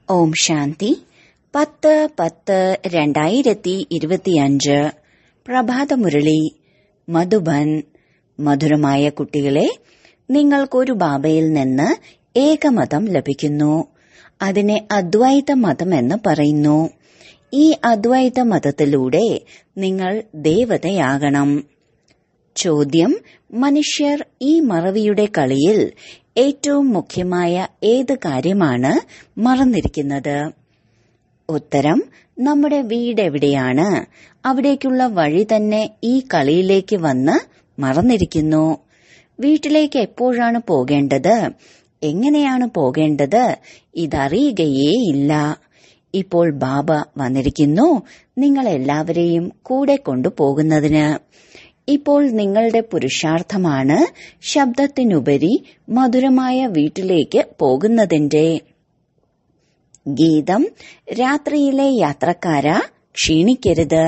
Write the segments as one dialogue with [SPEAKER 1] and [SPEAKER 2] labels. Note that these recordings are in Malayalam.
[SPEAKER 1] ഓം ശാന്തി പത്ത് പത്ത് രണ്ടായിരത്തി ഇരുപത്തിയഞ്ച് പ്രഭാതമുരളി മധുബൻ മധുരമായ കുട്ടികളെ നിങ്ങൾക്കൊരു ബാബയിൽ നിന്ന് ഏകമതം ലഭിക്കുന്നു അതിനെ അദ്വൈത മതമെന്ന് പറയുന്നു ഈ അദ്വൈത മതത്തിലൂടെ നിങ്ങൾ ദേവതയാകണം ചോദ്യം മനുഷ്യർ ഈ മറവിയുടെ കളിയിൽ ഏറ്റവും മുഖ്യമായ ഏത് കാര്യമാണ് മറന്നിരിക്കുന്നത് ഉത്തരം നമ്മുടെ വീട് എവിടെയാണ് അവിടേക്കുള്ള വഴി തന്നെ ഈ കളിയിലേക്ക് വന്ന് മറന്നിരിക്കുന്നു വീട്ടിലേക്ക് എപ്പോഴാണ് പോകേണ്ടത് എങ്ങനെയാണ് പോകേണ്ടത് ഇതറിയുകയേ ഇല്ല ഇപ്പോൾ ബാബ വന്നിരിക്കുന്നു നിങ്ങൾ എല്ലാവരെയും കൂടെ കൊണ്ടുപോകുന്നതിന് ഇപ്പോൾ നിങ്ങളുടെ പുരുഷാർത്ഥമാണ് ശബ്ദത്തിനുപരി മധുരമായ വീട്ടിലേക്ക് പോകുന്നതിന്റെ ഗീതം രാത്രിയിലെ യാത്രക്കാര ക്ഷീണിക്കരുത്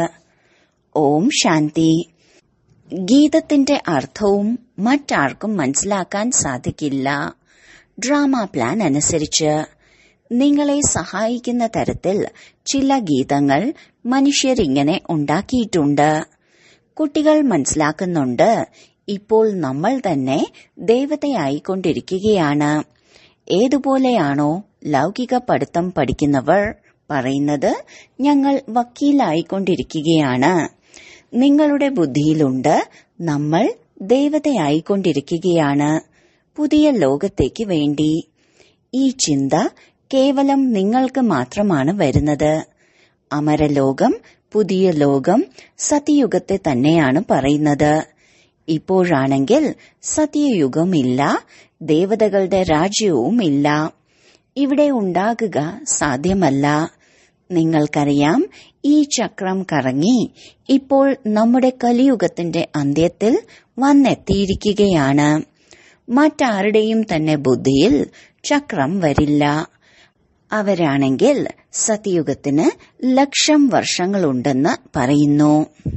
[SPEAKER 1] ഓം ശാന്തി ഗീതത്തിന്റെ അർത്ഥവും മറ്റാർക്കും മനസ്സിലാക്കാൻ സാധിക്കില്ല ഡ്രാമ പ്ലാൻ അനുസരിച്ച് നിങ്ങളെ സഹായിക്കുന്ന തരത്തിൽ ചില ഗീതങ്ങൾ മനുഷ്യരിങ്ങനെ ഉണ്ടാക്കിയിട്ടുണ്ട് കുട്ടികൾ മനസ്സിലാക്കുന്നുണ്ട് ഇപ്പോൾ നമ്മൾ തന്നെ ദേവതയായിക്കൊണ്ടിരിക്കുകയാണ് ഏതുപോലെയാണോ ലൗകിക പഠിത്തം പഠിക്കുന്നവർ പറയുന്നത് ഞങ്ങൾ വക്കീലായിക്കൊണ്ടിരിക്കുകയാണ് നിങ്ങളുടെ ബുദ്ധിയിലുണ്ട് നമ്മൾ ദേവതയായിക്കൊണ്ടിരിക്കുകയാണ് പുതിയ ലോകത്തേക്ക് വേണ്ടി ഈ ചിന്ത കേവലം നിങ്ങൾക്ക് മാത്രമാണ് വരുന്നത് അമരലോകം പുതിയ ലോകം സത്യയുഗത്തെ തന്നെയാണ് പറയുന്നത് ഇപ്പോഴാണെങ്കിൽ സത്യയുഗമില്ല ദേവതകളുടെ രാജ്യവും ഇല്ല ഇവിടെ ഉണ്ടാകുക സാധ്യമല്ല നിങ്ങൾക്കറിയാം ഈ ചക്രം കറങ്ങി ഇപ്പോൾ നമ്മുടെ കലിയുഗത്തിന്റെ അന്ത്യത്തിൽ വന്നെത്തിയിരിക്കുകയാണ് മറ്റാരുടെയും തന്നെ ബുദ്ധിയിൽ ചക്രം വരില്ല അവരാണെങ്കിൽ സത്യയുഗത്തിന് ലക്ഷം വർഷങ്ങളുണ്ടെന്ന് പറയുന്നു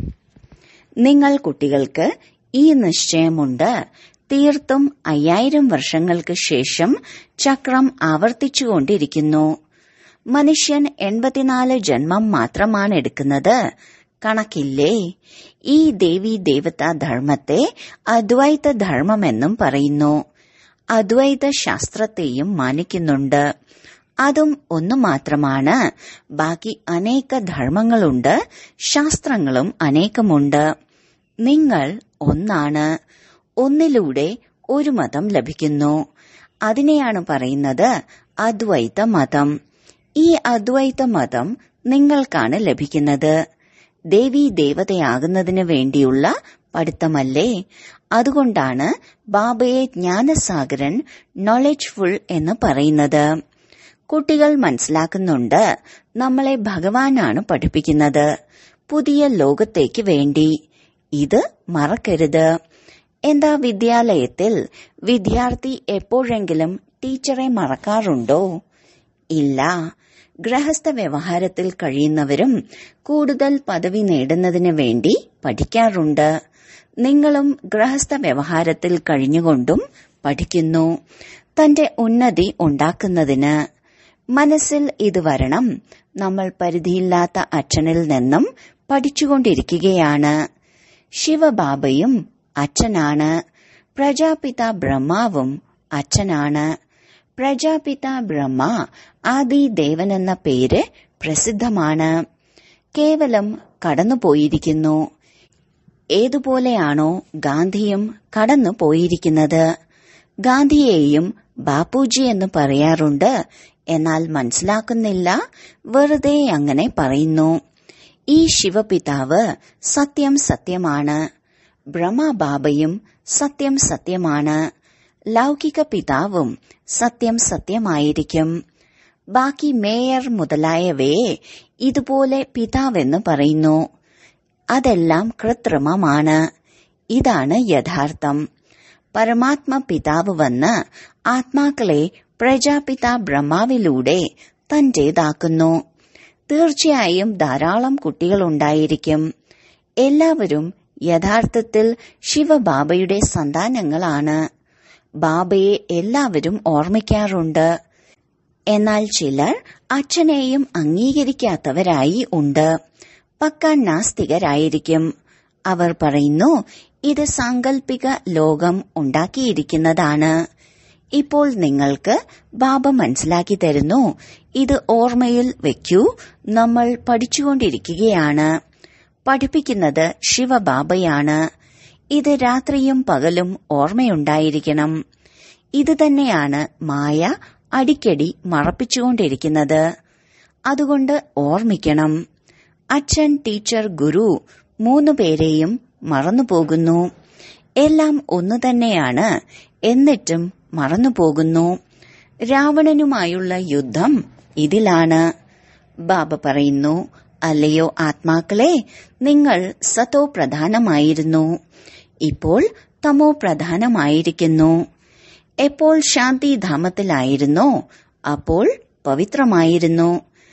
[SPEAKER 1] നിങ്ങൾ കുട്ടികൾക്ക് ഈ നിശ്ചയമുണ്ട് തീർത്തും അയ്യായിരം വർഷങ്ങൾക്ക് ശേഷം ചക്രം ആവർത്തിച്ചുകൊണ്ടിരിക്കുന്നു മനുഷ്യൻ എൺപത്തിനാല് ജന്മം മാത്രമാണ് എടുക്കുന്നത് കണക്കില്ലേ ഈ ദേവി ദേവതാ ധർമ്മത്തെ അദ്വൈത ധർമ്മമെന്നും പറയുന്നു അദ്വൈത ശാസ്ത്രത്തെയും മാനിക്കുന്നുണ്ട് അതും ഒന്നു മാത്രമാണ് ബാക്കി അനേക ധർമ്മങ്ങളുണ്ട് ശാസ്ത്രങ്ങളും അനേകമുണ്ട് നിങ്ങൾ ഒന്നാണ് ഒന്നിലൂടെ ഒരു മതം ലഭിക്കുന്നു അതിനെയാണ് പറയുന്നത് അദ്വൈത മതം ഈ അദ്വൈത മതം നിങ്ങൾക്കാണ് ലഭിക്കുന്നത് ദേവി ദേവതയാകുന്നതിന് വേണ്ടിയുള്ള പഠിത്തമല്ലേ അതുകൊണ്ടാണ് ബാബയെ ജ്ഞാനസാഗരൻ നോളജ്ഫുൾ എന്ന് പറയുന്നത് കുട്ടികൾ മനസ്സിലാക്കുന്നുണ്ട് നമ്മളെ ഭഗവാനാണ് പഠിപ്പിക്കുന്നത് പുതിയ ലോകത്തേക്ക് വേണ്ടി ഇത് മറക്കരുത് എന്താ വിദ്യാലയത്തിൽ വിദ്യാർത്ഥി എപ്പോഴെങ്കിലും ടീച്ചറെ മറക്കാറുണ്ടോ ഇല്ല ഗൃഹസ്ഥ വ്യവഹാരത്തിൽ കഴിയുന്നവരും കൂടുതൽ പദവി നേടുന്നതിന് വേണ്ടി പഠിക്കാറുണ്ട് നിങ്ങളും ഗൃഹസ്ഥ വ്യവഹാരത്തിൽ കഴിഞ്ഞുകൊണ്ടും പഠിക്കുന്നു തന്റെ ഉന്നതി ഉണ്ടാക്കുന്നതിന് മനസ്സിൽ ഇത് വരണം നമ്മൾ പരിധിയില്ലാത്ത അച്ഛനിൽ നിന്നും പഠിച്ചുകൊണ്ടിരിക്കുകയാണ് ശിവബാബയും അച്ഛനാണ് പ്രജാപിത ബ്രഹ്മാവും അച്ഛനാണ് പ്രജാപിത ബ്രഹ്മ ആദി ദേവനെന്ന പേര് പ്രസിദ്ധമാണ് കേവലം കടന്നുപോയിരിക്കുന്നു ഏതുപോലെയാണോ ഗാന്ധിയും കടന്നു പോയിരിക്കുന്നത് ഗാന്ധിയെയും ബാപ്പുജി എന്ന് പറയാറുണ്ട് എന്നാൽ മനസ്സിലാക്കുന്നില്ല വെറുതെ അങ്ങനെ പറയുന്നു ഈ ശിവപിതാവ് സത്യം സത്യമാണ് ബ്രഹ്മബാബയും സത്യം സത്യമാണ് ലൗകിക പിതാവും സത്യം സത്യമായിരിക്കും ബാക്കി മേയർ മുതലായവയെ ഇതുപോലെ പിതാവെന്ന് പറയുന്നു അതെല്ലാം കൃത്രിമമാണ് ഇതാണ് യഥാർത്ഥം പരമാത്മ പിതാവ് വന്ന് ആത്മാക്കളെ പ്രജാപിത ബ്രഹ്മാവിലൂടെ തന്റേതാക്കുന്നു തീർച്ചയായും ധാരാളം കുട്ടികളുണ്ടായിരിക്കും എല്ലാവരും യഥാർത്ഥത്തിൽ ശിവബാബയുടെ സന്താനങ്ങളാണ് ബാബയെ എല്ലാവരും ഓർമ്മിക്കാറുണ്ട് എന്നാൽ ചിലർ അച്ഛനെയും അംഗീകരിക്കാത്തവരായി ഉണ്ട് പക്ക നാസ്തികരായിരിക്കും അവർ പറയുന്നു ഇത് സാങ്കല്പിക ലോകം ഉണ്ടാക്കിയിരിക്കുന്നതാണ് ഇപ്പോൾ നിങ്ങൾക്ക് ബാബ മനസ്സിലാക്കി തരുന്നു ഇത് ഓർമ്മയിൽ വെക്കൂ നമ്മൾ പഠിച്ചുകൊണ്ടിരിക്കുകയാണ് പഠിപ്പിക്കുന്നത് ശിവബാബയാണ് ഇത് രാത്രിയും പകലും ഓർമ്മയുണ്ടായിരിക്കണം ഇത് തന്നെയാണ് മായ അടിക്കടി മറപ്പിച്ചുകൊണ്ടിരിക്കുന്നത് അതുകൊണ്ട് ഓർമ്മിക്കണം അച്ഛൻ ടീച്ചർ ഗുരു മൂന്നു പേരെയും മറന്നുപോകുന്നു എല്ലാം ഒന്നു തന്നെയാണ് എന്നിട്ടും മറന്നുപോകുന്നു രാവണനുമായുള്ള യുദ്ധം ഇതിലാണ് ബാബ പറയുന്നു അല്ലയോ ആത്മാക്കളെ നിങ്ങൾ സതോ പ്രധാനമായിരുന്നു ഇപ്പോൾ തമോ പ്രധാനമായിരിക്കുന്നു എപ്പോൾ ശാന്തിധാമത്തിലായിരുന്നോ അപ്പോൾ പവിത്രമായിരുന്നു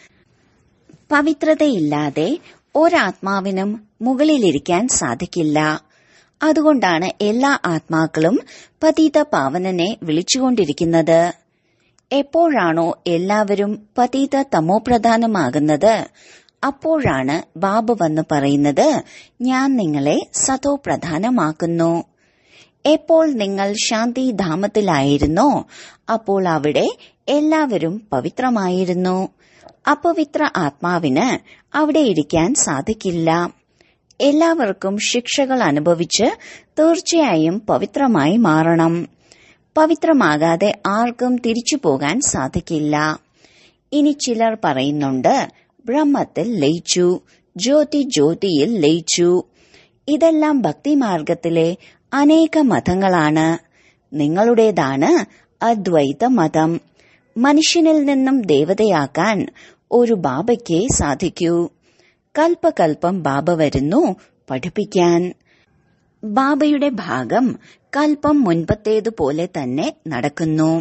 [SPEAKER 1] പവിത്രതയില്ലാതെ ഒരാത്മാവിനും മുകളിലിരിക്കാൻ സാധിക്കില്ല അതുകൊണ്ടാണ് എല്ലാ ആത്മാക്കളും പതീത പാവനനെ വിളിച്ചുകൊണ്ടിരിക്കുന്നത് എപ്പോഴാണോ എല്ലാവരും പതീത തമോപ്രധാനമാകുന്നത് അപ്പോഴാണ് ബാബു വന്ന് പറയുന്നത് ഞാൻ നിങ്ങളെ സതോ പ്രധാനമാക്കുന്നു എപ്പോൾ നിങ്ങൾ ശാന്തിധാമത്തിലായിരുന്നോ അപ്പോൾ അവിടെ എല്ലാവരും പവിത്രമായിരുന്നു അപവിത്ര ആത്മാവിന് അവിടെ ഇരിക്കാൻ സാധിക്കില്ല എല്ലാവർക്കും ശിക്ഷകൾ അനുഭവിച്ച് തീർച്ചയായും പവിത്രമായി മാറണം പവിത്രമാകാതെ ആർക്കും തിരിച്ചു പോകാൻ സാധിക്കില്ല ഇനി ചിലർ പറയുന്നുണ്ട് ബ്രഹ്മത്തിൽ ലയിച്ചു ജ്യോതി ജ്യോതിയിൽ ലയിച്ചു ഇതെല്ലാം ഭക്തിമാർഗത്തിലെ അനേക മതങ്ങളാണ് നിങ്ങളുടേതാണ് അദ്വൈത മതം മനുഷ്യനിൽ നിന്നും ദേവതയാക്കാൻ ഒരു ബാബയ്ക്ക് സാധിക്കൂ കൽപ്പകൽപ്പം ബാബ വരുന്നു പഠിപ്പിക്കാൻ ബാബയുടെ ഭാഗം കൽപ്പം മുൻപത്തേതുപോലെ തന്നെ നടക്കുന്നു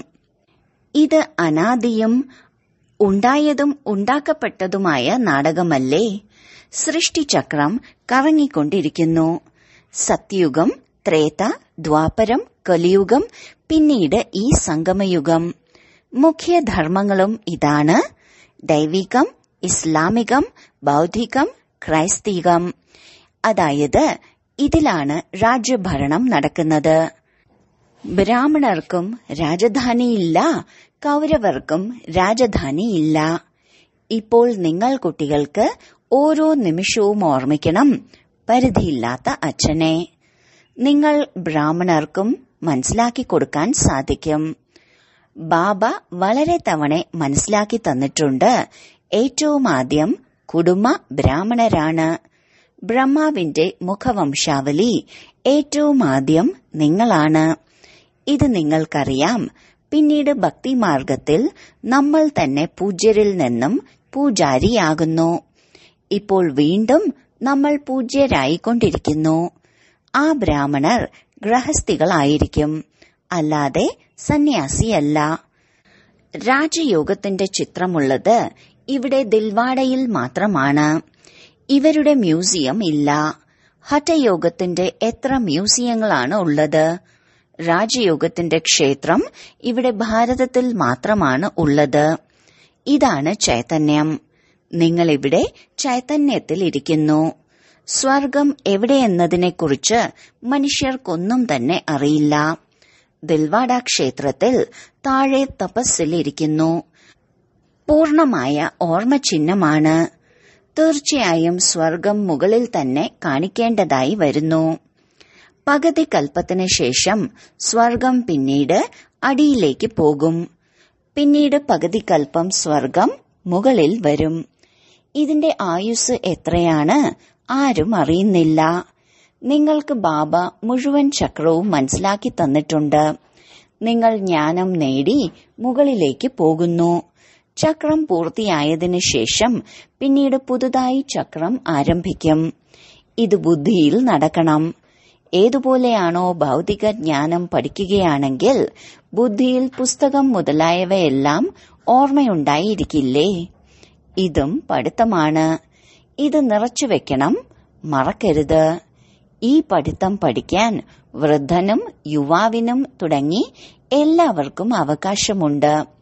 [SPEAKER 1] ഇത് അനാദിയും ഉണ്ടായതും ഉണ്ടാക്കപ്പെട്ടതുമായ നാടകമല്ലേ സൃഷ്ടിചക്രം കറങ്ങിക്കൊണ്ടിരിക്കുന്നു സത്യുഗം ത്രേത ദ്വാപരം കലിയുഗം പിന്നീട് ഈ സംഗമയുഗം മുഖ്യധർമ്മങ്ങളും ഇതാണ് ദൈവികം ഇസ്ലാമികം ബൗദ്ധികം ക്രൈസ്തീകം അതായത് ഇതിലാണ് രാജ്യഭരണം നടക്കുന്നത് ബ്രാഹ്മണർക്കും രാജധാനിയില്ല കൗരവർക്കും രാജധാനിയില്ല ഇപ്പോൾ നിങ്ങൾ കുട്ടികൾക്ക് ഓരോ നിമിഷവും ഓർമ്മിക്കണം പരിധിയില്ലാത്ത അച്ഛനെ നിങ്ങൾ ബ്രാഹ്മണർക്കും മനസ്സിലാക്കി കൊടുക്കാൻ സാധിക്കും ബാബ വളരെ തവണ മനസ്സിലാക്കി തന്നിട്ടുണ്ട് ഏറ്റവും ആദ്യം കുടുംബ ബ്രാഹ്മണരാണ് ബ്രഹ്മാവിന്റെ മുഖവംശാവലി ഏറ്റവും ആദ്യം നിങ്ങളാണ് ഇത് നിങ്ങൾക്കറിയാം പിന്നീട് ഭക്തിമാർഗത്തിൽ നമ്മൾ തന്നെ പൂജ്യരിൽ നിന്നും പൂജാരിയാകുന്നു ഇപ്പോൾ വീണ്ടും നമ്മൾ പൂജ്യരായിക്കൊണ്ടിരിക്കുന്നു ആ ബ്രാഹ്മണർ ഗ്രഹസ്ഥികളായിരിക്കും അല്ലാതെ സന്യാസിയല്ല രാജയോഗത്തിന്റെ ചിത്രമുള്ളത് ഇവിടെ ദിൽവാഡയിൽ മാത്രമാണ് ഇവരുടെ മ്യൂസിയം ഇല്ല ഹഠയോഗത്തിന്റെ എത്ര മ്യൂസിയങ്ങളാണ് ഉള്ളത് രാജയോഗത്തിന്റെ ക്ഷേത്രം ഇവിടെ ഭാരതത്തിൽ മാത്രമാണ് ഉള്ളത് ഇതാണ് ചൈതന്യം നിങ്ങൾ ഇവിടെ ചൈതന്യത്തിൽ ഇരിക്കുന്നു സ്വർഗം എവിടെയെന്നതിനെക്കുറിച്ച് മനുഷ്യർക്കൊന്നും തന്നെ അറിയില്ല ദിൽവാഡ ക്ഷേത്രത്തിൽ താഴെ തപസ്സിലിരിക്കുന്നു പൂർണമായ ഓർമ്മ ചിഹ്നമാണ് തീർച്ചയായും സ്വർഗം മുകളിൽ തന്നെ കാണിക്കേണ്ടതായി വരുന്നു പകുതി കൽപ്പത്തിന് ശേഷം സ്വർഗം പിന്നീട് അടിയിലേക്ക് പോകും പിന്നീട് പകുതി കൽപ്പം സ്വർഗം മുകളിൽ വരും ഇതിന്റെ ആയുസ് എത്രയാണ് ആരും അറിയുന്നില്ല നിങ്ങൾക്ക് ബാബ മുഴുവൻ ചക്രവും മനസ്സിലാക്കി തന്നിട്ടുണ്ട് നിങ്ങൾ ജ്ഞാനം നേടി മുകളിലേക്ക് പോകുന്നു ചക്രം പൂർത്തിയായതിനു ശേഷം പിന്നീട് പുതുതായി ചക്രം ആരംഭിക്കും ഇത് ബുദ്ധിയിൽ നടക്കണം ഏതുപോലെയാണോ ഭൗതിക ജ്ഞാനം പഠിക്കുകയാണെങ്കിൽ ബുദ്ധിയിൽ പുസ്തകം മുതലായവയെല്ലാം ഓർമ്മയുണ്ടായിരിക്കില്ലേ ഇതും പഠിത്തമാണ് ഇത് നിറച്ചു വെക്കണം മറക്കരുത് ഈ പഠിത്തം പഠിക്കാൻ വൃദ്ധനും യുവാവിനും തുടങ്ങി എല്ലാവർക്കും അവകാശമുണ്ട്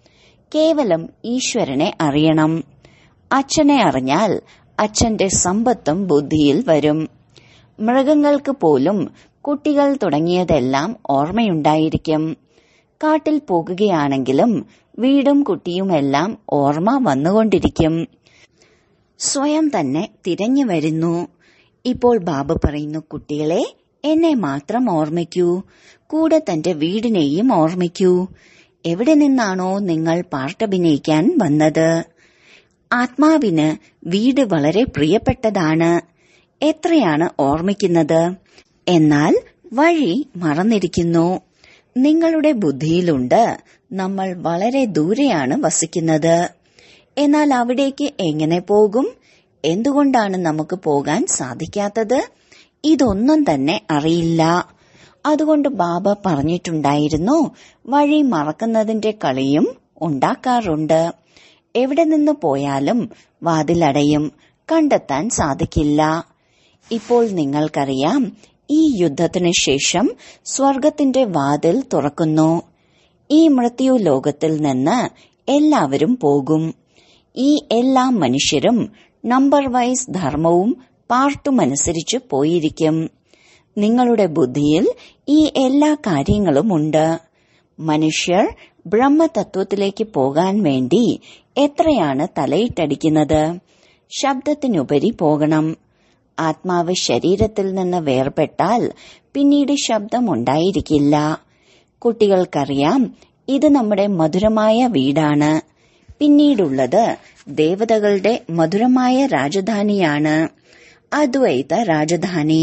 [SPEAKER 1] കേവലം ഈശ്വരനെ അറിയണം അച്ഛനെ അറിഞ്ഞാൽ അച്ഛന്റെ സമ്പത്തും ബുദ്ധിയിൽ വരും മൃഗങ്ങൾക്ക് പോലും കുട്ടികൾ തുടങ്ങിയതെല്ലാം ഓർമ്മയുണ്ടായിരിക്കും കാട്ടിൽ പോകുകയാണെങ്കിലും വീടും കുട്ടിയുമെല്ലാം ഓർമ്മ വന്നുകൊണ്ടിരിക്കും സ്വയം തന്നെ തിരഞ്ഞു വരുന്നു ഇപ്പോൾ ബാബ പറയുന്നു കുട്ടികളെ എന്നെ മാത്രം ഓർമ്മിക്കൂ കൂടെ തന്റെ വീടിനെയും ഓർമ്മിക്കൂ എവിടെ നിന്നാണോ നിങ്ങൾ പാർട്ടഭിനയിക്കാൻ വന്നത് ആത്മാവിന് വീട് വളരെ പ്രിയപ്പെട്ടതാണ് എത്രയാണ് ഓർമ്മിക്കുന്നത് എന്നാൽ വഴി മറന്നിരിക്കുന്നു നിങ്ങളുടെ ബുദ്ധിയിലുണ്ട് നമ്മൾ വളരെ ദൂരെയാണ് വസിക്കുന്നത് എന്നാൽ അവിടേക്ക് എങ്ങനെ പോകും എന്തുകൊണ്ടാണ് നമുക്ക് പോകാൻ സാധിക്കാത്തത് ഇതൊന്നും തന്നെ അറിയില്ല അതുകൊണ്ട് ബാബ പറഞ്ഞിട്ടുണ്ടായിരുന്നു വഴി മറക്കുന്നതിന്റെ കളിയും ഉണ്ടാക്കാറുണ്ട് എവിടെ നിന്ന് പോയാലും വാതിലടയും കണ്ടെത്താൻ സാധിക്കില്ല ഇപ്പോൾ നിങ്ങൾക്കറിയാം ഈ യുദ്ധത്തിനു ശേഷം സ്വർഗത്തിന്റെ വാതിൽ തുറക്കുന്നു ഈ മൃത്യു ലോകത്തിൽ നിന്ന് എല്ലാവരും പോകും ഈ എല്ലാ മനുഷ്യരും നമ്പർ വൈസ് ധർമ്മവും പാർട്ടുമനുസരിച്ച് പോയിരിക്കും നിങ്ങളുടെ ബുദ്ധിയിൽ ഈ എല്ലാ കാര്യങ്ങളും ഉണ്ട് മനുഷ്യർ ബ്രഹ്മതത്വത്തിലേക്ക് പോകാൻ വേണ്ടി എത്രയാണ് തലയിട്ടടിക്കുന്നത് ശബ്ദത്തിനുപരി പോകണം ആത്മാവ് ശരീരത്തിൽ നിന്ന് വേർപെട്ടാൽ പിന്നീട് ശബ്ദമുണ്ടായിരിക്കില്ല കുട്ടികൾക്കറിയാം ഇത് നമ്മുടെ മധുരമായ വീടാണ് പിന്നീടുള്ളത് ദേവതകളുടെ മധുരമായ രാജധാനിയാണ് അദ്വൈത രാജധാനി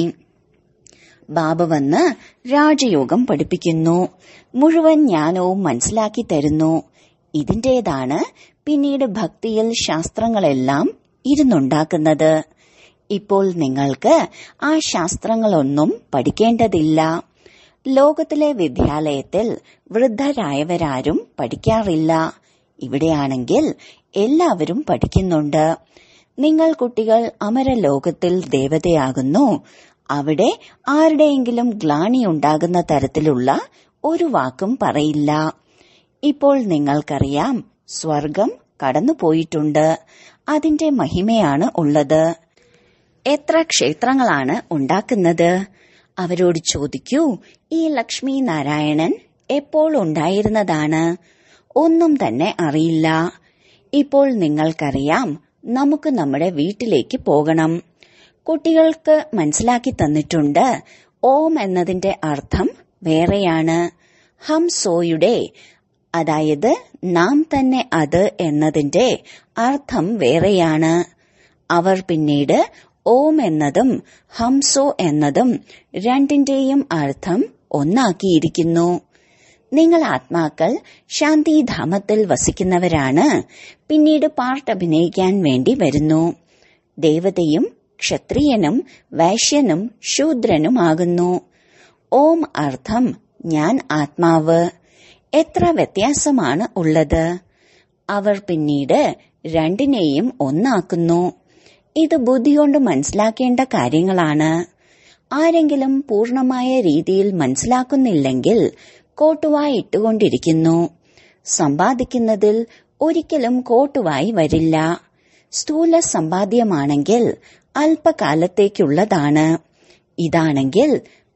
[SPEAKER 1] ബാബ വന്ന് രാജയോഗം പഠിപ്പിക്കുന്നു മുഴുവൻ ജ്ഞാനവും മനസ്സിലാക്കി തരുന്നു ഇതിന്റേതാണ് പിന്നീട് ഭക്തിയിൽ ശാസ്ത്രങ്ങളെല്ലാം ഇരുന്നുണ്ടാക്കുന്നത് ഇപ്പോൾ നിങ്ങൾക്ക് ആ ശാസ്ത്രങ്ങളൊന്നും പഠിക്കേണ്ടതില്ല ലോകത്തിലെ വിദ്യാലയത്തിൽ വൃദ്ധരായവരാരും പഠിക്കാറില്ല ഇവിടെയാണെങ്കിൽ എല്ലാവരും പഠിക്കുന്നുണ്ട് നിങ്ങൾ കുട്ടികൾ അമരലോകത്തിൽ ദേവതയാകുന്നു അവിടെ ആരുടെയെങ്കിലും ഗ്ലാനി ഉണ്ടാകുന്ന തരത്തിലുള്ള ഒരു വാക്കും പറയില്ല ഇപ്പോൾ നിങ്ങൾക്കറിയാം സ്വർഗം കടന്നുപോയിട്ടുണ്ട് അതിന്റെ മഹിമയാണ് ഉള്ളത് എത്ര ക്ഷേത്രങ്ങളാണ് ഉണ്ടാക്കുന്നത് അവരോട് ചോദിക്കൂ ഈ ലക്ഷ്മി നാരായണൻ എപ്പോൾ ഉണ്ടായിരുന്നതാണ് ഒന്നും തന്നെ അറിയില്ല ഇപ്പോൾ നിങ്ങൾക്കറിയാം നമുക്ക് നമ്മുടെ വീട്ടിലേക്ക് പോകണം കുട്ടികൾക്ക് മനസ്സിലാക്കി തന്നിട്ടുണ്ട് ഓം എന്നതിന്റെ അർത്ഥം വേറെയാണ് ഹം സോയുടെ അതായത് നാം തന്നെ അത് എന്നതിന്റെ അർത്ഥം വേറെയാണ് അവർ പിന്നീട് ഓം എന്നതും ഹംസോ എന്നതും രണ്ടിന്റെയും അർത്ഥം ഒന്നാക്കിയിരിക്കുന്നു നിങ്ങൾ ആത്മാക്കൾ ശാന്തിധാമത്തിൽ വസിക്കുന്നവരാണ് പിന്നീട് പാർട്ട് അഭിനയിക്കാൻ വേണ്ടി വരുന്നു ദേവതയും ക്ഷത്രിയനും വൈശ്യനും ശൂദ്രനുമാകുന്നു ഓം അർത്ഥം ഞാൻ ആത്മാവ് എത്ര വ്യത്യാസമാണ് ഉള്ളത് അവർ പിന്നീട് രണ്ടിനെയും ഒന്നാക്കുന്നു ഇത് ബുദ്ധി കൊണ്ട് മനസ്സിലാക്കേണ്ട കാര്യങ്ങളാണ് ആരെങ്കിലും പൂർണമായ രീതിയിൽ മനസ്സിലാക്കുന്നില്ലെങ്കിൽ കോട്ടുവായി ഇട്ടുകൊണ്ടിരിക്കുന്നു സമ്പാദിക്കുന്നതിൽ ഒരിക്കലും കോട്ടുവായി വരില്ല സ്ഥൂല സമ്പാദ്യമാണെങ്കിൽ അല്പകാലത്തേക്കുള്ളതാണ് ഇതാണെങ്കിൽ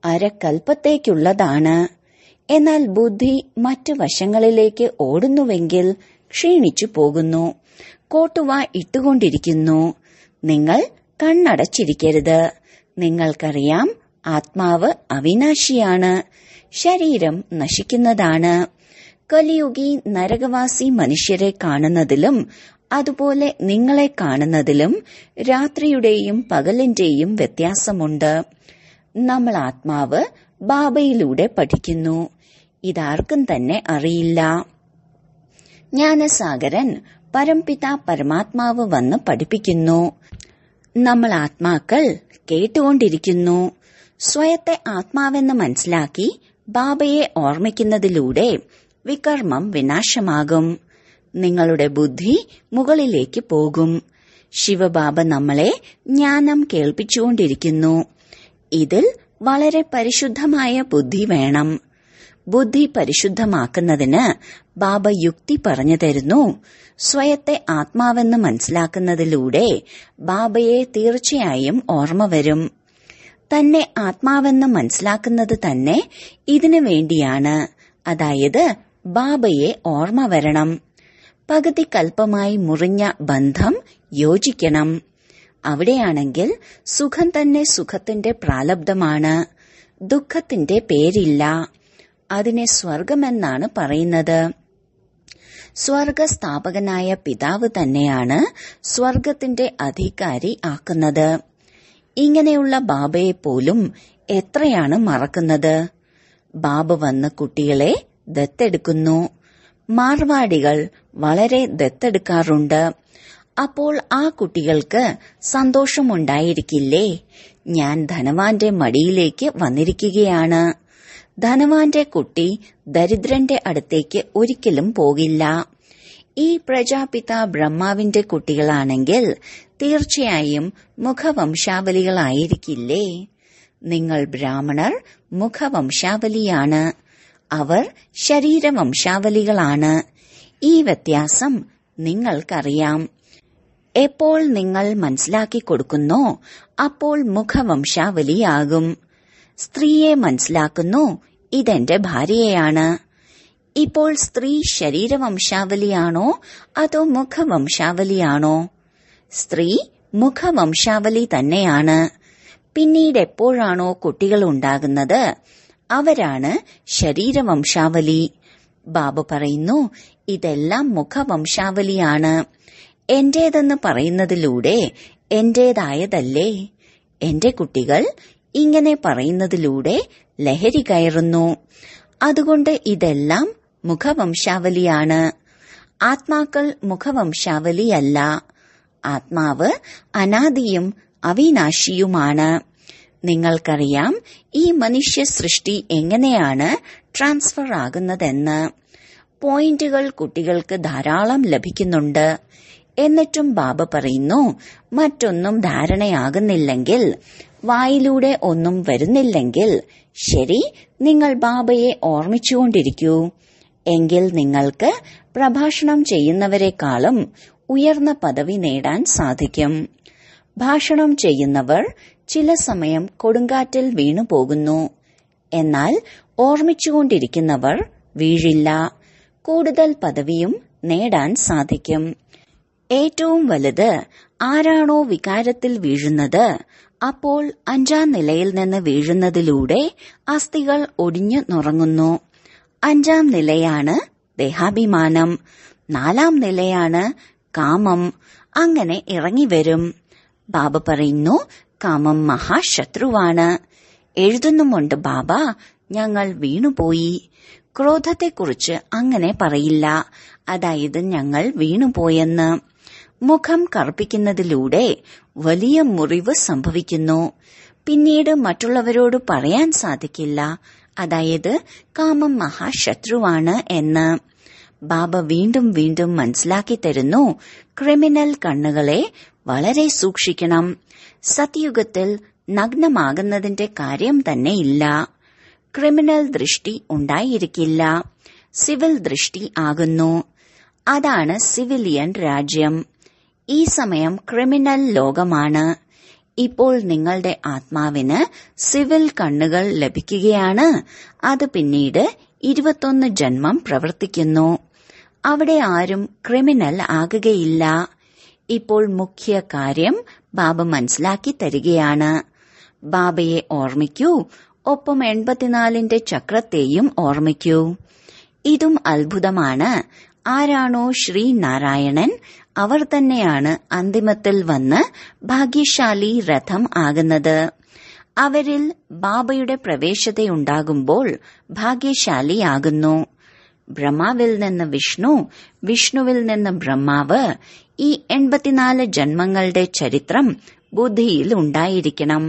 [SPEAKER 1] അരക്കൽപ്പത്തേക്കുള്ളതാണ് എന്നാൽ ബുദ്ധി മറ്റു വശങ്ങളിലേക്ക് ഓടുന്നുവെങ്കിൽ ക്ഷീണിച്ചു പോകുന്നു കോട്ടുവ ഇട്ടുകൊണ്ടിരിക്കുന്നു നിങ്ങൾ കണ്ണടച്ചിരിക്കരുത് നിങ്ങൾക്കറിയാം ആത്മാവ് അവിനാശിയാണ് ശരീരം നശിക്കുന്നതാണ് കലിയുഗി നരകവാസി മനുഷ്യരെ കാണുന്നതിലും അതുപോലെ നിങ്ങളെ കാണുന്നതിലും രാത്രിയുടെയും പകലിന്റെയും വ്യത്യാസമുണ്ട് നമ്മൾ ആത്മാവ് ബാബയിലൂടെ പഠിക്കുന്നു ഇതാർക്കും തന്നെ അറിയില്ല ജ്ഞാനസാഗരൻ പരംപിത പരമാത്മാവ് വന്ന് പഠിപ്പിക്കുന്നു നമ്മൾ ആത്മാക്കൾ കേട്ടുകൊണ്ടിരിക്കുന്നു സ്വയത്തെ ആത്മാവെന്ന് മനസ്സിലാക്കി ബാബയെ ഓർമ്മിക്കുന്നതിലൂടെ വികർമ്മം വിനാശമാകും നിങ്ങളുടെ ബുദ്ധി മുകളിലേക്ക് പോകും ശിവബാബ നമ്മളെ ജ്ഞാനം കേൾപ്പിച്ചുകൊണ്ടിരിക്കുന്നു ഇതിൽ വളരെ പരിശുദ്ധമായ ബുദ്ധി വേണം ബുദ്ധി പരിശുദ്ധമാക്കുന്നതിന് ബാബ യുക്തി പറഞ്ഞു തരുന്നു സ്വയത്തെ ആത്മാവെന്ന് മനസ്സിലാക്കുന്നതിലൂടെ ബാബയെ തീർച്ചയായും ഓർമ്മ വരും തന്നെ ആത്മാവെന്ന് മനസ്സിലാക്കുന്നത് തന്നെ ഇതിനു വേണ്ടിയാണ് അതായത് ബാബയെ ഓർമ്മ വരണം പകുതി കൽപ്പമായി മുറിഞ്ഞ ബന്ധം യോജിക്കണം അവിടെയാണെങ്കിൽ സുഖം തന്നെ സുഖത്തിന്റെ പ്രാലബ്ധമാണ് ദുഃഖത്തിന്റെ പേരില്ല അതിനെ സ്വർഗമെന്നാണ് പറയുന്നത് സ്വർഗസ്ഥാപകനായ പിതാവ് തന്നെയാണ് സ്വർഗത്തിന്റെ അധികാരി ആക്കുന്നത് ഇങ്ങനെയുള്ള ബാബയെ പോലും എത്രയാണ് മറക്കുന്നത് ബാബ വന്ന് കുട്ടികളെ ദത്തെടുക്കുന്നു മാർവാടികൾ വളരെ ദത്തെടുക്കാറുണ്ട് അപ്പോൾ ആ കുട്ടികൾക്ക് സന്തോഷമുണ്ടായിരിക്കില്ലേ ഞാൻ ധനവാന്റെ മടിയിലേക്ക് വന്നിരിക്കുകയാണ് ധനവാന്റെ കുട്ടി ദരിദ്രന്റെ അടുത്തേക്ക് ഒരിക്കലും പോകില്ല ഈ പ്രജാപിത ബ്രഹ്മാവിന്റെ കുട്ടികളാണെങ്കിൽ തീർച്ചയായും മുഖവംശാവലികളായിരിക്കില്ലേ നിങ്ങൾ ബ്രാഹ്മണർ മുഖവംശാവലിയാണ് അവർ ശരീരവംശാവലികളാണ് ഈ വ്യത്യാസം നിങ്ങൾക്കറിയാം എപ്പോൾ നിങ്ങൾ മനസ്സിലാക്കി കൊടുക്കുന്നോ അപ്പോൾ മുഖവംശാവലിയാകും സ്ത്രീയെ മനസ്സിലാക്കുന്നു ഇതെന്റെ ഭാര്യയാണ് ഇപ്പോൾ സ്ത്രീ ശരീരവംശാവലിയാണോ അതോ മുഖവംശാവലിയാണോ സ്ത്രീ മുഖവംശാവലി തന്നെയാണ് പിന്നീട് എപ്പോഴാണോ കുട്ടികൾ ഉണ്ടാകുന്നത് അവരാണ് ശരീരവംശാവലി ബാബു പറയുന്നു ഇതെല്ലാം മുഖവംശാവലിയാണ് എന്റേതെന്ന് പറയുന്നതിലൂടെ എന്റേതായതല്ലേ എന്റെ കുട്ടികൾ ഇങ്ങനെ പറയുന്നതിലൂടെ ലഹരി കയറുന്നു അതുകൊണ്ട് ഇതെല്ലാം മുഖവംശാവലിയാണ് ആത്മാക്കൾ മുഖവംശാവലിയല്ല ആത്മാവ് അനാദിയും അവിനാശിയുമാണ് നിങ്ങൾക്കറിയാം ഈ മനുഷ്യ സൃഷ്ടി എങ്ങനെയാണ് ട്രാൻസ്ഫർ ആകുന്നതെന്ന് പോയിന്റുകൾ കുട്ടികൾക്ക് ധാരാളം ലഭിക്കുന്നുണ്ട് എന്നിട്ടും ബാബ പറയുന്നു മറ്റൊന്നും ധാരണയാകുന്നില്ലെങ്കിൽ വായിലൂടെ ഒന്നും വരുന്നില്ലെങ്കിൽ ശരി നിങ്ങൾ ബാബയെ ഓർമ്മിച്ചുകൊണ്ടിരിക്കൂ എങ്കിൽ നിങ്ങൾക്ക് പ്രഭാഷണം ചെയ്യുന്നവരെക്കാളും ഉയർന്ന പദവി നേടാൻ സാധിക്കും ഭാഷണം ചെയ്യുന്നവർ ചില സമയം കൊടുങ്കാറ്റിൽ വീണു പോകുന്നു എന്നാൽ ഓർമ്മിച്ചുകൊണ്ടിരിക്കുന്നവർ വീഴില്ല കൂടുതൽ പദവിയും നേടാൻ സാധിക്കും ഏറ്റവും വലുത് ആരാണോ വികാരത്തിൽ വീഴുന്നത് അപ്പോൾ അഞ്ചാം നിലയിൽ നിന്ന് വീഴുന്നതിലൂടെ അസ്ഥികൾ ഒടിഞ്ഞു നുറങ്ങുന്നു അഞ്ചാം നിലയാണ് ദേഹാഭിമാനം നാലാം നിലയാണ് കാമം അങ്ങനെ ഇറങ്ങിവരും ബാബ പറയുന്നു കാമം മഹാശത്രുവാണ് എഴുതുന്നുമുണ്ട് ബാബ ഞങ്ങൾ വീണുപോയി ക്രോധത്തെക്കുറിച്ച് അങ്ങനെ പറയില്ല അതായത് ഞങ്ങൾ വീണുപോയെന്ന് മുഖം കറുപ്പിക്കുന്നതിലൂടെ വലിയ മുറിവ് സംഭവിക്കുന്നു പിന്നീട് മറ്റുള്ളവരോട് പറയാൻ സാധിക്കില്ല അതായത് കാമം മഹാശത്രുവാണ് എന്ന് ബാബ വീണ്ടും വീണ്ടും മനസ്സിലാക്കി തരുന്നു ക്രിമിനൽ കണ്ണുകളെ വളരെ സൂക്ഷിക്കണം സത്യുഗത്തിൽ നഗ്നമാകുന്നതിന്റെ കാര്യം തന്നെ ഇല്ല ക്രിമിനൽ ദൃഷ്ടി ഉണ്ടായിരിക്കില്ല സിവിൽ ദൃഷ്ടി ആകുന്നു അതാണ് സിവിലിയൻ രാജ്യം ഈ സമയം ക്രിമിനൽ ലോകമാണ് ഇപ്പോൾ നിങ്ങളുടെ ആത്മാവിന് സിവിൽ കണ്ണുകൾ ലഭിക്കുകയാണ് അത് പിന്നീട് ഇരുപത്തൊന്ന് ജന്മം പ്രവർത്തിക്കുന്നു അവിടെ ആരും ക്രിമിനൽ ആകുകയില്ല ഇപ്പോൾ മുഖ്യ കാര്യം ബാബ മനസ്സിലാക്കി തരികയാണ് ബാബയെ ഓർമ്മിക്കൂ ഒപ്പം എൺപത്തിനാലിന്റെ ചക്രത്തെയും ഓർമ്മിക്കൂ ഇതും അത്ഭുതമാണ് ആരാണോ ശ്രീനാരായണൻ അവർ തന്നെയാണ് അന്തിമത്തിൽ വന്ന് ഭാഗ്യശാലി രഥം ആകുന്നത് അവരിൽ ബാബയുടെ പ്രവേശതയുണ്ടാകുമ്പോൾ ഭാഗ്യശാലിയാകുന്നു ബ്രഹ്മാവിൽ നിന്ന് വിഷ്ണു വിഷ്ണുവിൽ നിന്ന് ബ്രഹ്മാവ് ഈ എൺപത്തിനാല് ജന്മങ്ങളുടെ ചരിത്രം ബുദ്ധിയിൽ ഉണ്ടായിരിക്കണം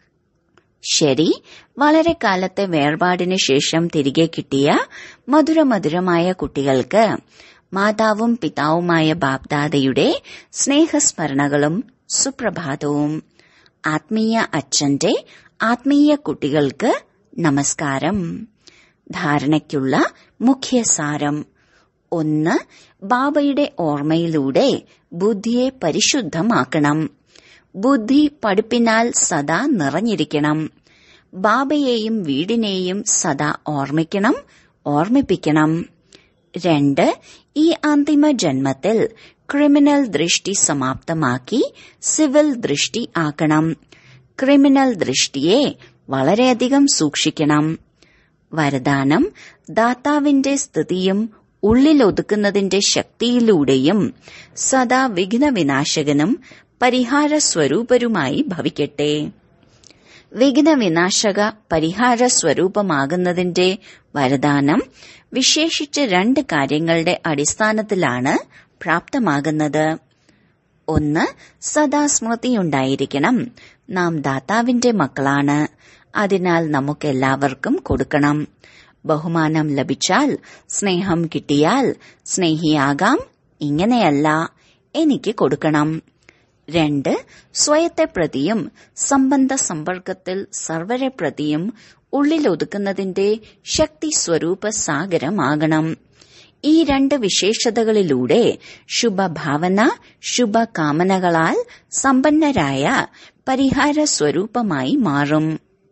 [SPEAKER 1] ശരി വളരെ കാലത്തെ വേർപാടിന് ശേഷം തിരികെ കിട്ടിയ മധുരമധുരമായ കുട്ടികൾക്ക് മാതാവും പിതാവുമായ ബാബ്ദാദയുടെ സ്നേഹസ്മരണകളും സുപ്രഭാതവും ആത്മീയ അച്ഛന്റെ ആത്മീയ കുട്ടികൾക്ക് നമസ്കാരം ധാരണയ്ക്കുള്ള മുഖ്യസാരം ഒന്ന് ബാബയുടെ ഓർമ്മയിലൂടെ ബുദ്ധിയെ പരിശുദ്ധമാക്കണം ബുദ്ധി പഠിപ്പിനാൽ സദാ നിറഞ്ഞിരിക്കണം ബാബയെയും വീടിനെയും സദാ ഓർമ്മിക്കണം ഓർമ്മിപ്പിക്കണം രണ്ട് ഈ അന്തിമ ജന്മത്തിൽ ക്രിമിനൽ ദൃഷ്ടി സമാപ്തമാക്കി സിവിൽ ദൃഷ്ടി ആക്കണം ക്രിമിനൽ ദൃഷ്ടിയെ വളരെയധികം സൂക്ഷിക്കണം വരദാനം ദാതാവിന്റെ സ്ഥിതിയും ഉള്ളിലൊതുക്കുന്നതിന്റെ ശക്തിയിലൂടെയും സദാ വിഘ്ന വിനാശകനും പരിഹാര സ്വരൂപരുമായി ഭവിക്കട്ടെ വിഘ്ന വിനാശക പരിഹാര സ്വരൂപമാകുന്നതിന്റെ വരദാനം വിശേഷിച്ച് രണ്ട് കാര്യങ്ങളുടെ അടിസ്ഥാനത്തിലാണ് പ്രാപ്തമാകുന്നത് ഒന്ന് സദാ സ്മൃതിയുണ്ടായിരിക്കണം നാം ദാതാവിന്റെ മക്കളാണ് അതിനാൽ നമുക്കെല്ലാവർക്കും കൊടുക്കണം ബഹുമാനം ലഭിച്ചാൽ സ്നേഹം കിട്ടിയാൽ സ്നേഹിയാകാം ഇങ്ങനെയല്ല എനിക്ക് കൊടുക്കണം രണ്ട് സ്വയത്തെ പ്രതിയും സംബന്ധ സമ്പർക്കത്തിൽ സർവരെ പ്രതിയും ഉള്ളിലൊതുക്കുന്നതിന്റെ ശക്തി സ്വരൂപ സാഗരമാകണം ഈ രണ്ട് വിശേഷതകളിലൂടെ ശുഭഭാവന ശുഭകാമനകളാൽ സമ്പന്നരായ പരിഹാര സ്വരൂപമായി മാറും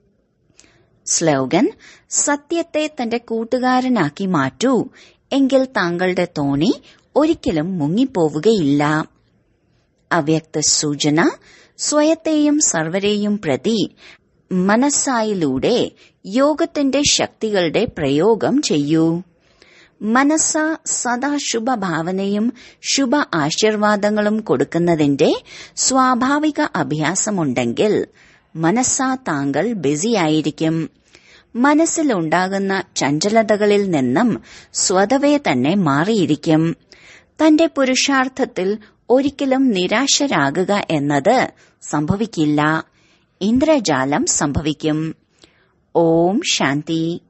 [SPEAKER 1] സ്ലോഗൻ സത്യത്തെ തന്റെ കൂട്ടുകാരനാക്കി മാറ്റൂ എങ്കിൽ താങ്കളുടെ തോണി ഒരിക്കലും മുങ്ങിപ്പോവുകയില്ല അവ്യക്ത സൂചന സ്വയത്തെയും സർവരെയും പ്രതി മനസ്സായിലൂടെ യോഗത്തിന്റെ ശക്തികളുടെ പ്രയോഗം ചെയ്യൂ മനസ്സ സദാ ശുഭഭാവനയും ശുഭ ആശീർവാദങ്ങളും കൊടുക്കുന്നതിന്റെ സ്വാഭാവിക അഭ്യാസമുണ്ടെങ്കിൽ മനസ്സാ താങ്കൾ ബിസിയായിരിക്കും മനസ്സിലുണ്ടാകുന്ന ചഞ്ചലതകളിൽ നിന്നും സ്വതവേ തന്നെ മാറിയിരിക്കും തന്റെ പുരുഷാർത്ഥത്തിൽ ഒരിക്കലും നിരാശരാകുക എന്നത് സംഭവിക്കില്ല ഇന്ദ്രജാലം സംഭവിക്കും ഓം ശാന്തി